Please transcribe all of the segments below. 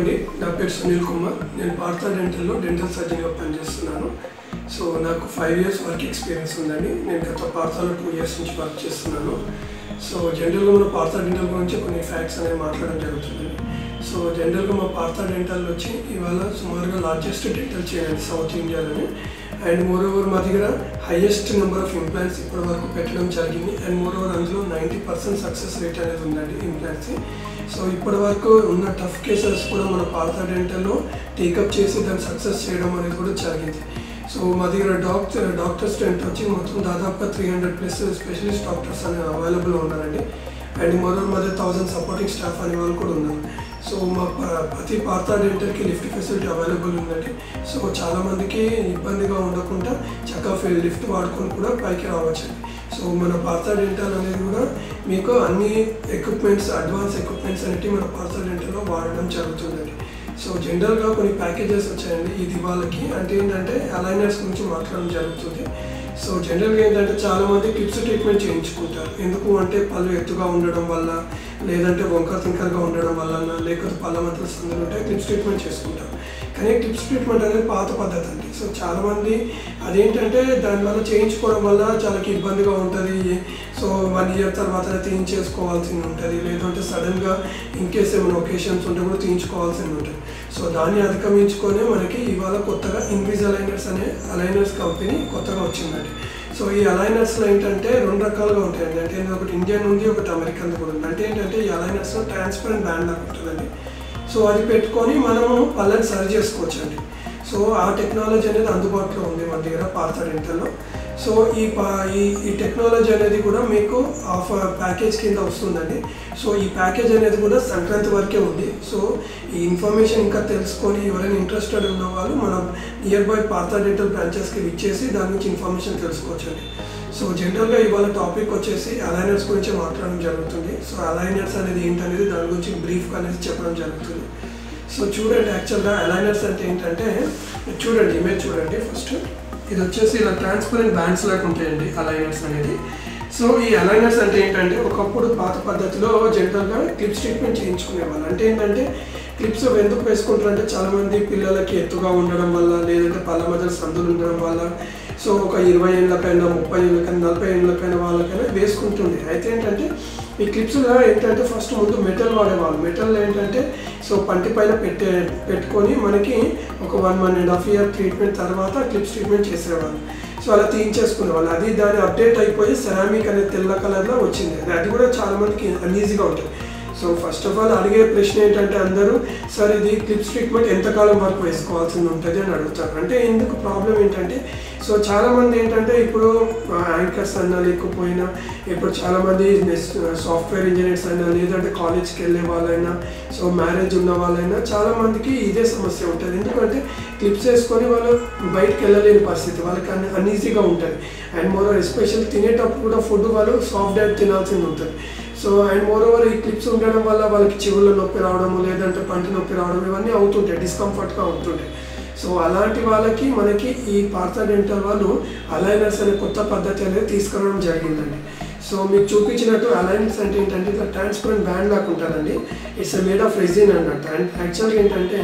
అండి నా పేరు సునీల్ కుమార్ నేను పార్థా డెంటల్లో డెంటల్ సర్జన్గా పనిచేస్తున్నాను సో నాకు ఫైవ్ ఇయర్స్ వర్క్ ఎక్స్పీరియన్స్ ఉందండి నేను గత పార్థాలో టూ ఇయర్స్ నుంచి వర్క్ చేస్తున్నాను సో జనరల్గా మన పార్థా డెంటల్ గురించి కొన్ని ఫ్యాక్ట్స్ అనేవి మాట్లాడడం జరుగుతుందండి సో జనరల్గా మా పార్థా డెంటల్ వచ్చి ఇవాళ సుమారుగా లార్జెస్ట్ డెంటల్ చైన్ అండి సౌత్ ఇండియాలోనే అండ్ మోర్ ఓవర్ మా దగ్గర హైయెస్ట్ నెంబర్ ఆఫ్ ఇంప్లాంట్స్ ఇప్పటి వరకు పెట్టడం జరిగింది అండ్ మోర్ ఓవర్ అందులో నైంటీ పర్సెంట్ సక్సెస్ రేట్ అనేది ఉందండి ఇంప్లాంట్స్ సో ఇప్పటి వరకు ఉన్న టఫ్ కేసెస్ కూడా మన పార్థ డెంటల్లో టేకప్ చేసి దాన్ని సక్సెస్ చేయడం అనేది కూడా జరిగింది సో మా దగ్గర డాక్టర్ డాక్టర్ స్ట్రెంత్ వచ్చి మొత్తం దాదాపుగా three hundred plus specialist doctors అనేవి అవైలబుల్ ఉన్నారండి అండ్ మరో మా దగ్గర థౌసండ్ సపోర్టింగ్ స్టాఫ్ అనే వాళ్ళు కూడా ఉన్నారు సో మా ప- ప్రతి పార్థ డెంటల్కి లిఫ్ట్ ఫెసిలిటీ అవైలబుల్ ఉందండి సో చాలామందికి ఇబ్బందిగా ఉండకుండా చక్కగా లిఫ్ట్ వాడుకొని కూడా పైకి రావచ్చండి సో మన పార్థ డెంటల్ అనేది కూడా మీకు అన్ని ఎక్విప్మెంట్స్ అడ్వాన్స్ ఎక్విప్మెంట్స్ అనేవి మన పార్థ డెంటల్లో వాడడం జరుగుతుందండి సో జనరల్గా కొన్ని ప్యాకేజెస్ వచ్చాయండి ఇది వాళ్ళకి అంటే ఏంటంటే అలైనర్స్ గురించి మాట్లాడడం జరుగుతుంది సో జనరల్గా ఏంటంటే చాలామంది క్లిప్స్ ట్రీట్మెంట్ చేయించుకుంటారు ఎందుకు అంటే పళ్ళు ఎత్తుగా ఉండడం వల్ల లేదంటే వంకర తింకరగా ఉండడం వల్ల లేకపోతే పళ్ళ మధ్యలో సందులు ఉంటే క్లిప్స్ ట్రీట్మెంట్ చేసుకుంటారు కానీ క్లిప్స్ ట్రీట్మెంట్ అనేది పాత పద్ధతి అండి సో చాలామంది అదేంటంటే దానివల్ల చేయించుకోవడం వల్ల చాలా ఇబ్బందిగా ఉంటుంది సో వన్ ఇయర్ తర్వాత తీయించేసుకోవాల్సి ఉంటుంది లేదంటే సడన్గా ఇన్ కేస్ ఏమైనా ఒకేషన్స్ ఉంటే కూడా తీయించుకోవాల్సి ఉంటుంది సో దాన్ని అధిగమించుకొని మనకి ఇవాళ కొత్తగా ఇన్విజ్ అలైనర్స్ అనే అలైనర్స్ కంపెనీ కొత్తగా వచ్చిందండి సో ఈ అలైనర్స్లో ఏంటంటే రెండు రకాలుగా ఉంటాయండి అంటే ఒకటి ఇండియన్ ఉంది ఒకటి అమెరికన్ కూడా ఉంది అంటే ఏంటంటే ఈ అలైనర్స్లో ట్రాన్స్పరెంట్ బ్యాండ్ లాగా ఉంటుందండి సో అది పెట్టుకొని మనము పళ్ళని సరి చేసుకోవచ్చండి సో ఆ టెక్నాలజీ అనేది అందుబాటులో ఉంది మన దగ్గర పార్థ డెంటల్లో సో ఈ పా ఈ ఈ టెక్నాలజీ అనేది కూడా మీకు ఆఫ్ ప్యాకేజ్ కింద వస్తుందండి సో ఈ ప్యాకేజ్ అనేది కూడా సంక్రాంతి వరకే ఉంది సో ఈ ఇన్ఫర్మేషన్ ఇంకా తెలుసుకొని ఎవరైనా ఇంట్రెస్టెడ్ ఉన్న వాళ్ళు మన నియర్ బై పార్థ డెంటల్ బ్రాంచెస్కి ఇచ్చేసి దాని గురించి ఇన్ఫర్మేషన్ తెలుసుకోవచ్చండి సో జనరల్గా ఇవాళ టాపిక్ వచ్చేసి అలైనర్స్ గురించి మాట్లాడడం జరుగుతుంది సో అలైనర్స్ అనేది ఏంటనేది దాని గురించి బ్రీఫ్గా అనేది చెప్పడం జరుగుతుంది సో చూడండి యాక్చువల్గా అలైనర్స్ అంటే ఏంటంటే ఇది చూడండి ఇమేజ్ చూడండి ఫస్ట్ ఇది వచ్చేసి ఇలా ట్రాన్స్పరెంట్ బ్యాండ్స్ లాగా ఉంటాయండి అలైనర్స్ అనేది సో ఈ అలైనర్స్ అంటే ఏంటంటే ఒకప్పుడు పాత పద్ధతిలో జనరల్గా క్లిప్స్ ట్రీట్మెంట్ చేయించుకునేవాళ్ళు అంటే ఏంటంటే క్లిప్స్ ఎందుకు వేసుకుంటారంటే చాలామంది పిల్లలకి ఎత్తుగా ఉండడం వల్ల లేదంటే పళ్ళ మధ్య సందులు ఉండడం వల్ల సో ఒక ఇరవై ఏళ్ళకైనా ముప్పై ఏళ్ళకైనా నలభై ఏళ్ళకైనా వాళ్ళకైనా వేసుకుంటుండే అయితే ఏంటంటే ఈ క్లిప్స్లో ఏంటంటే ఫస్ట్ ముందు మెటల్ వాడేవాళ్ళు మెటల్ ఏంటంటే సో పంటి పైన పెట్టే పెట్టుకొని మనకి ఒక one one and half year treatment తర్వాత క్లిప్స్ ట్రీట్మెంట్ చేసేవాళ్ళు సో అలా తీయించేసుకునే వాళ్ళు అది దాని అప్డేట్ అయిపోయి సెరామిక్ అనే తెల్ల కలర్లో వచ్చింది అది కూడా చాలా మందికి అన్ఈజీగా ఉంటుంది సో ఫస్ట్ ఆఫ్ ఆల్ అడిగే ప్రశ్న ఏంటంటే అందరూ సార్ ఇది క్లిప్స్ ట్రీట్మెంట్ ఎంతకాలం వరకు వేసుకోవాల్సింది ఉంటుంది అని అడుగుతారు అంటే ఎందుకు ప్రాబ్లం ఏంటంటే సో చాలామంది ఏంటంటే ఇప్పుడు యాంకర్స్ అన్నా లేకపోయినా ఇప్పుడు చాలామంది సాఫ్ట్వేర్ ఇంజనీర్స్ అయినా లేదంటే కాలేజ్కి వెళ్ళే వాళ్ళైనా సో మ్యారేజ్ ఉన్న వాళ్ళైనా చాలామందికి ఇదే సమస్య ఉంటుంది ఎందుకంటే క్లిప్స్ వేసుకొని వాళ్ళు బయటకు వెళ్ళలేని పరిస్థితి వాళ్ళకి అన్ అన్ఈజీగా ఉంటుంది అండ్ మోర్ ఎస్పెషల్ తినేటప్పుడు కూడా ఫుడ్ వాళ్ళు సాఫ్ట్ డైట్ తినాల్సింది ఉంటుంది సో అండ్ మోర్ ఓవర్ ఈ క్లిప్స్ ఉండడం వల్ల వాళ్ళకి చెవుల్లో నొప్పి రావడము లేదంటే పంటి నొప్పి రావడం ఇవన్నీ అవుతుంటాయి డిస్కంఫర్ట్గా అవుతుంటాయి సో అలాంటి వాళ్ళకి మనకి ఈ పార్థ డెంటల్ వాళ్ళు అలైనర్స్ అనే కొత్త పద్ధతి అనేది తీసుకురావడం జరిగిందండి సో మీకు చూపించినట్టు అలైనర్స్ అంటే ఏంటంటే ఇట్లా ట్రాన్స్పరెంట్ బ్యాండ్ లాగా ఉంటుందండి ఇట్స్ మేడ్ ఆఫ్ రెజిన్ అన్నట్టు అండ్ యాక్చువల్గా ఏంటంటే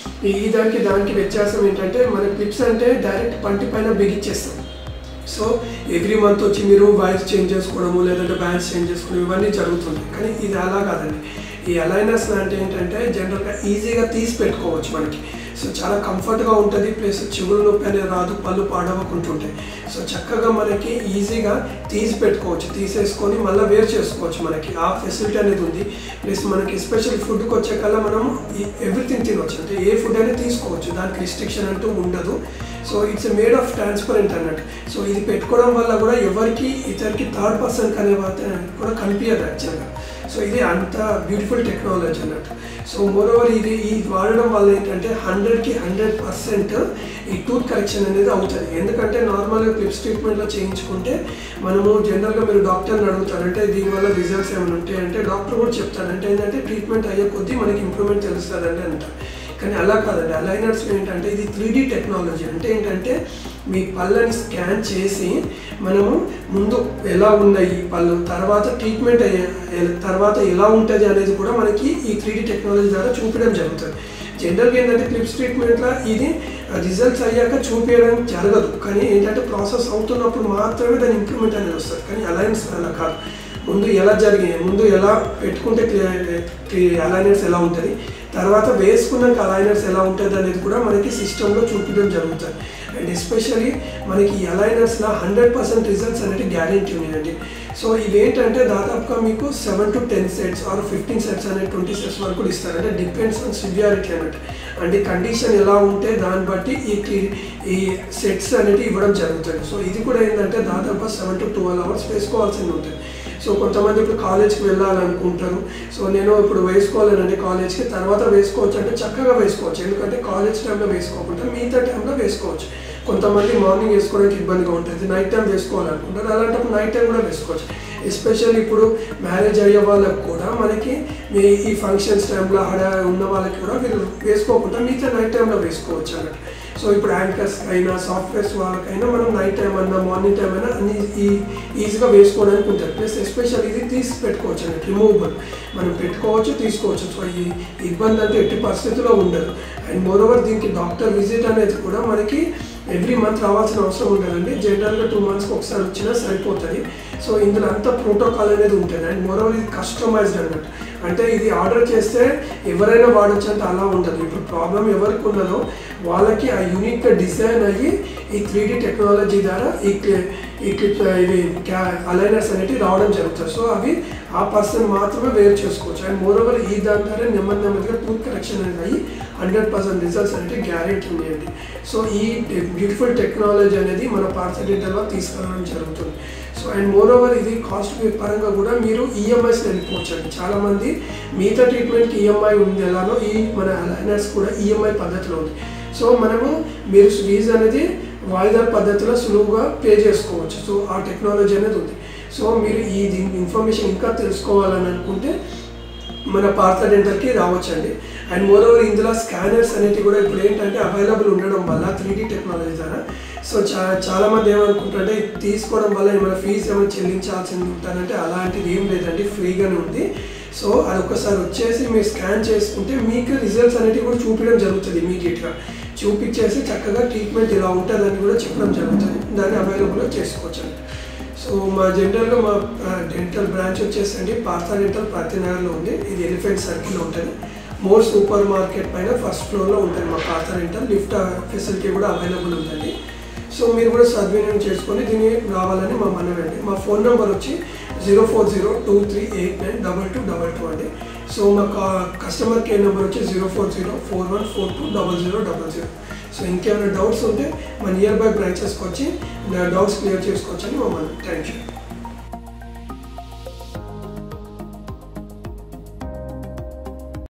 ఈ దానికి దానికి వ్యత్యాసం ఏంటంటే మన క్లిప్స్ అంటే డైరెక్ట్ పంటి పైన బిగించేస్తాం సో ఎవ్రీ మంత్ వచ్చి మీరు వైర్స్ చేంజ్ చేసుకోవడము లేదంటే బ్యాండ్స్ చేంజ్ చేసుకోవడం ఇవన్నీ జరుగుతుంది కానీ ఇది అలా కాదండి ఈ అలైనర్స్ అంటే ఏంటంటే జనరల్గా ఈజీగా తీసి పెట్టుకోవచ్చు మనకి సో చాలా కంఫర్ట్గా ఉంటుంది ప్లస్ చెవులు నొప్పి అనేది రాదు పళ్ళు పాడవకుంటుంటాయి సో చక్కగా మనకి ఈజీగా తీసి పెట్టుకోవచ్చు తీసేసుకొని మళ్ళీ వేరు చేసుకోవచ్చు మనకి ఆ ఫెసిలిటీ అనేది ఉంది ప్లస్ మనకి ఎస్పెషల్ ఫుడ్కి వచ్చే కల్లా మనం ఎవ్రీథింగ్ తినవచ్చు అంటే ఏ ఫుడ్ అనేది తీసుకోవచ్చు దానికి రిస్ట్రిక్షన్ అంటూ ఉండదు so it's made of transparent అన్నట్టు సో ఇది పెట్టుకోవడం వల్ల కూడా ఎవరికి ఇతరికి థర్డ్ పర్సన్ అనే కూడా కనిపించదు యాక్చువల్గా సో ఇది అంత బ్యూటిఫుల్ టెక్నాలజీ అన్నట్టు సో మోరోవర్ ఇది ఈ వాడడం వల్ల ఏంటంటే హండ్రెడ్కి హండ్రెడ్ పర్సెంట్ ఈ టూత్ కరెక్షన్ అనేది అవుతుంది ఎందుకంటే నార్మల్గా క్లిప్స్ ట్రీట్మెంట్లో చేయించుకుంటే మనము జనరల్గా మీరు డాక్టర్ని అడుగుతారు అంటే దీనివల్ల రిజల్ట్స్ ఏమైనా ఉంటాయి అంటే డాక్టర్ కూడా చెప్తారు అంటే ఏంటంటే ట్రీట్మెంట్ అయ్యే కొద్దీ మనకి ఇంప్రూవ్మెంట్ తెలుస్తుంది అంటే అంటారు కానీ అలా కాదండి అలైనర్స్ ఏంటంటే ఇది త్రీ టెక్నాలజీ అంటే ఏంటంటే మీ పళ్ళని స్కాన్ చేసి మనము ముందు ఎలా ఉన్నాయి పళ్ళు తర్వాత ట్రీట్మెంట్ అయ్యే తర్వాత ఎలా ఉంటుంది అనేది కూడా మనకి ఈ త్రీ టెక్నాలజీ ద్వారా చూపించడం జరుగుతుంది జనరల్గా ఏంటంటే క్లిప్స్ ట్రీట్మెంట్లో ఇది రిజల్ట్స్ అయ్యాక చూపించడం జరగదు కానీ ఏంటంటే ప్రాసెస్ అవుతున్నప్పుడు మాత్రమే దాని ఇంప్రూవ్మెంట్ అనేది వస్తుంది కానీ అలయన్స్ అలా కాదు ముందు ఎలా జరిగాయి ముందు ఎలా పెట్టుకుంటే అలైనర్స్ ఎలా ఉంటుంది తర్వాత వేసుకున్నాక అలైనర్స్ ఎలా ఉంటుంది అనేది కూడా మనకి సిస్టంలో చూపించడం జరుగుతుంది అండ్ ఎస్పెషల్లీ మనకి ఈ అలైనర్స్లో హండ్రెడ్ పర్సెంట్ రిజల్ట్స్ అనేది గ్యారెంటీ ఉన్నాయండి సో ఇవేంటంటే దాదాపుగా మీకు seven to ten sets or fifteen sets అనేది ట్వంటీ సెట్స్ వరకు కూడా ఇస్తారు అంటే డిపెండ్స్ ఆన్ సివియారిటీ అన్నట్టు అంటే కండిషన్ ఎలా ఉంటే దాన్ని బట్టి ఈ క్లీ- ఈ సెట్స్ అనేది ఇవ్వడం జరుగుతుంది సో ఇది కూడా ఏంటంటే దాదాపు సెవెన్ టు ట్వెల్వ్ అవర్స్ వేసుకోవాల్సింది ఉంటుంది సో కొంతమంది ఇప్పుడు కాలేజ్కి వెళ్ళాలనుకుంటారు సో నేను ఇప్పుడు వేసుకోవాలనండి కాలేజ్కి తర్వాత వేసుకోవచ్చు అంటే చక్కగా వేసుకోవచ్చు ఎందుకంటే కాలేజ్ టైంలో వేసుకోకుండా మిగతా టైంలో వేసుకోవచ్చు కొంతమంది మార్నింగ్ వేసుకోవడానికి ఇబ్బందిగా ఉంటుంది నైట్ టైం వేసుకోవాలనుకుంటారు అలాంటప్పుడు నైట్ టైం కూడా వేసుకోవచ్చు ఎస్పెషల్లీ ఇప్పుడు మ్యారేజ్ అయ్యే వాళ్ళకి కూడా మనకి మీ ఈ ఫంక్షన్స్ టైంలో ఆడ ఉన్న వాళ్ళకి కూడా మీరు వేసుకోకుండా మిగతా నైట్ టైంలో వేసుకోవచ్చు అన్నట్టు సో ఇప్పుడు యాంకర్స్ అయినా సాఫ్ట్వేర్స్ వాళ్ళకైనా మనం నైట్ టైం అన్నా మార్నింగ్ టైం అయినా అన్ని ఈ ఈజీగా వేసుకోవడానికి ఉంటుంది ప్లస్ ఎస్పెషల్ ఇది తీసి పెట్టుకోవచ్చు అన్నట్టు రిమూవబుల్ మనం పెట్టుకోవచ్చు తీసుకోవచ్చు సో ఈ ఇబ్బంది అంటే ఎట్టి పరిస్థితుల్లో ఉండదు అండ్ మోరోవర్ దీనికి డాక్టర్ విజిట్ అనేది కూడా మనకి ఎవ్రీ మంత్ రావాల్సిన అవసరం ఉండదండి జనరల్గా టూ మంత్స్కి ఒకసారి వచ్చినా సరిపోతుంది సో ఇందులో అంత ప్రోటోకాల్ అనేది ఉంటుంది అండ్ మోరోవర్ ఇది కస్టమైజ్డ్ అన్నట్టు అంటే ఇది ఆర్డర్ చేస్తే ఎవరైనా వాడచ్చు అంటే అలా ఉండదు ఇప్పుడు ప్రాబ్లం ఎవరికి ఉన్నదో వాళ్ళకి ఆ యూనిక్గా డిజైన్ అయ్యి ఈ త్రీ టెక్నాలజీ ద్వారా ఈ క్లి- ఈ క్లిప్ ఇవి క్యా అలైనర్స్ అనేవి రావడం జరుగుతుంది సో అవి ఆ పర్సన్ మాత్రమే వేర్ చేసుకోవచ్చు అండ్ మోరోవర్ ఈ దాని ద్వారా నెమ్మది నెమ్మదిగా టూత్ కరెక్షన్ అనేది అయ్యి హండ్రెడ్ పర్సెంట్ రిజల్ట్స్ అనేవి గ్యారెంటీ ఉన్నాయండి సో ఈ బ్యూటిఫుల్ టెక్నాలజీ అనేది మన పార్సెంటేజ్లో తీసుకురావడం జరుగుతుంది సో అండ్ మోర్ ఓవర్ ఇది కాస్ట్ పరంగా కూడా మీరు ఈఎంఐస్ వెళ్ళిపోవచ్చు అండి చాలామంది మిగతా ట్రీట్మెంట్కి ఈఎంఐ ఉంది ఎలానో ఈ మన అలైనర్స్ కూడా ఈఎంఐ పద్ధతిలో ఉంది సో మనము మీరు ఫీజు అనేది వాయిదా పద్ధతిలో సులువుగా పే చేసుకోవచ్చు సో ఆ టెక్నాలజీ అనేది ఉంది సో మీరు ఈ దీని ఇన్ఫర్మేషన్ ఇంకా తెలుసుకోవాలని అనుకుంటే మన పార్థ డెంటల్కి రావచ్చండి అండ్ మోర్ ఓవర్ ఇందులో స్కానర్స్ అనేవి కూడా ఇప్పుడు ఏంటంటే అవైలబుల్ ఉండడం వల్ల త్రీ టెక్నాలజీ ద్వారా సో చా చాలామంది ఏమనుకుంటారంటే ఇది తీసుకోవడం వల్ల ఏమైనా ఫీజు ఏమైనా చెల్లించాల్సింది ఉంటారంటే అలాంటిది ఏం లేదండి ఫ్రీగానే ఉంది సో అది ఒకసారి వచ్చేసి మీరు స్కాన్ చేసుకుంటే మీకు రిజల్ట్స్ అనేవి కూడా చూపించడం జరుగుతుంది ఇమీడియట్గా చూపించేసి చక్కగా ట్రీట్మెంట్ ఇలా ఉంటుందని కూడా చెప్పడం జరుగుతుంది దాన్ని అవైలబుల్గా చేసుకోవచ్చు అండి సో మా జనరల్గా మా డెంటల్ బ్రాంచ్ వచ్చేసండి పార్థా డెంటల్ ప్రతినగర్లో ఉంది ఇది ఎలిఫెంట్ సర్కిల్లో ఉంటుంది మోర్ సూపర్ మార్కెట్ పైన ఫస్ట్ ఫ్లోర్లో ఉంటుంది మా పార్థా డెంటల్ లిఫ్ట్ ఫెసిలిటీ కూడా అవైలబుల్ ఉందండి సో మీరు కూడా సద్వినియోగం చేసుకొని దీన్ని రావాలని మా మనవండి మా ఫోన్ నెంబర్ వచ్చి zero four zero two three eight nine double two double two అండి సో మా కస్టమర్ కేర్ నెంబర్ వచ్చి zero four zero four one four two double zero double zero so ఇంకేమైనా డౌట్స్ ఉంటే మా నియర్ బై బ్రాంచెస్కి వచ్చి doubts clear చేసుకోవచ్చని మా మనం థ్యాంక్ యూ